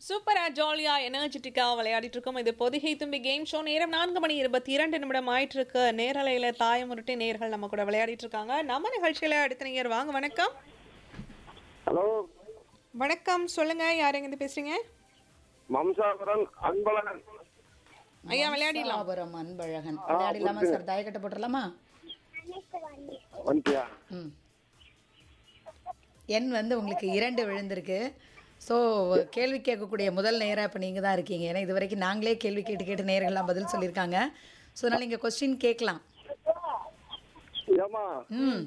சூப்பரா ஜாலியா எனர்ஜெட்டிக்கா விளையாடிட்டு இருக்கோம் இது பொதிகை தும்பி கேம் ஷோ நேரம் நான்கு மணி இருபத்தி இரண்டு நிமிடம் ஆயிட்டு இருக்கு நேரலையில தாயமுருட்டி நேர்கள் நம்ம கூட விளையாடிட்டு இருக்காங்க நம்ம நிகழ்ச்சியில அடுத்த நேயர் வாங்க வணக்கம் ஹலோ வணக்கம் சொல்லுங்க யார் எங்க பேசுறீங்க மம்சாபுரம் அன்பழகன் ஐயா விளையாடிடலாம் மம்சாபுரம் அன்பழகன் விளையாடிலாமா சார் தாயக்கட்டை போட்டுடலாமா வந்துட்டியா ம் எண் வந்து உங்களுக்கு இரண்டு விழுந்திருக்கு ஸோ கேள்வி கேட்கக்கூடிய முதல் நேராக இப்போ நீங்கள் தான் இருக்கீங்க ஏன்னா இது வரைக்கும் நாங்களே கேள்வி கேட்டு கேட்டு நேர்கள்லாம் பதில் சொல்லியிருக்காங்க ஸோ அதனால் நீங்கள் கொஸ்டின் கேட்கலாம் ஏமா ம்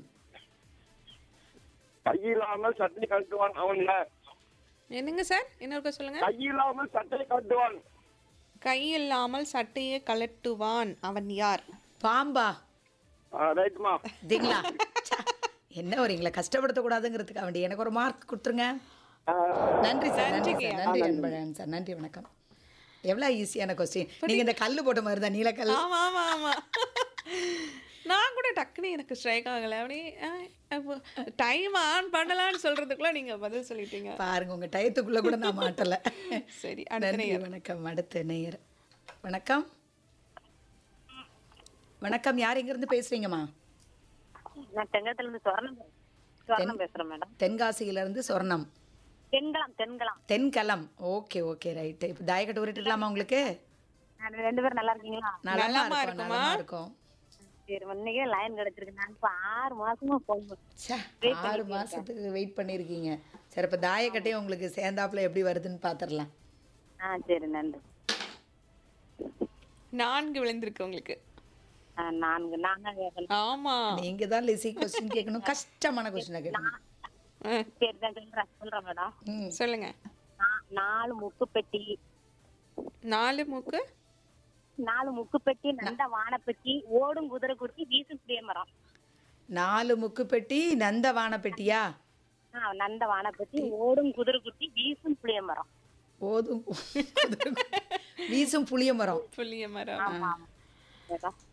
கையில்லாமல் சட்டை கட்டுவான் அவன்ல என்னங்க சார் இன்னொருக்க சொல்லுங்க கையில்லாமல் சட்டை கட்டுவான் கை இல்லாமல் சட்டையை கலட்டுவான் அவன் யார் பாம்பா ரைட்மா திங்களா ச்சே, என்ன வரீங்களா கஷ்டப்படுத்தக்கூடாதுங்கிறதுக்காக வேண்டி எனக்கு ஒரு மார்க் கொடுத்துருங்க நன்றி சார் நன்றி சார் நன்றி அன்பழகன் சார் நன்றி வணக்கம் எவ்வளோ ஈஸியான கொஸ்டின் நீங்கள் இந்த கல் போட்ட மாதிரி தான் நீலக்கல் ஆமா ஆமா ஆமா நான் கூட டக்குன்னு எனக்கு ஸ்ட்ரைக் ஆகல அப்படியே டைம் ஆன் பண்ணலாம்னு சொல்றதுக்குள்ள நீங்க பதில் சொல்லிட்டீங்க பாருங்க உங்க டயத்துக்குள்ள கூட நான் மாட்டல சரி அடுத்த நன்றி நேயர் வணக்கம் அடுத்த நேயர் வணக்கம் வணக்கம் யார் எங்கிருந்து பேசுறீங்கம்மா நான் தெங்கத்துல இருந்து சொர்ணம் சொர்ணம் பேசுறேன் மேடம் தென்காசியில இருந்து சொர்ணம் தென்கலாம் தென்கலாம் தென்கலம் ஓகே ஓகே ரைட்டு இப்போ தாயக்கட்டு உருட்டுலாமா உங்களுக்கு நான் ரெண்டு பேரும் நல்லா இருக்கீங்களா நலமா நலமா இருக்கும் இருக்குமா? நலமா இருக்கும் சரி இன்னைக்கே லைன் கிடைச்சிருக்கு நான் இப்ப ஆறு மாசமா போன் ச்சே, ஆறு மாசத்துக்கு வெயிட் பண்ணியிருக்கீங்க சரி இப்போ தாயக்கட்டையும் உங்களுக்கு சேர்ந்தாப்புல எப்படி வருதுன்னு பார்த்துடலாம் ஆ சரி நன்றி நான்கு விழுந்திருக்கு உங்களுக்கு ஆ, நான்கு நான் தான் கேட்கணும் ஆமா நீங்க தான் லிசி கொஸ்டின் கேட்கணும் கஷ்டமான கொஸ்டினை கேட்கணும் ஆ, சரி தான் சொல்றேன் சொல்றேன் மேடம் ம் சொல்லுங்க நா- நாலு முக்கு பெட்டி நாலு மூக்கு நாலு முக்கு பெட்டி நந்த வானப்பெட்டி ஓடும் குதிரை குட்டி வீசும் புளிய மரம் நாலு முக்கு பெட்டி நந்தவான பெட்டியா ஆ, நந்த வானப்பெட்டி ஓடும் குதிரை குட்டி வீசும் புளிய மரம் ஓதும் வீசும் புளிய மரம் புளிய மரம் ஆமா ஆமா மேடம்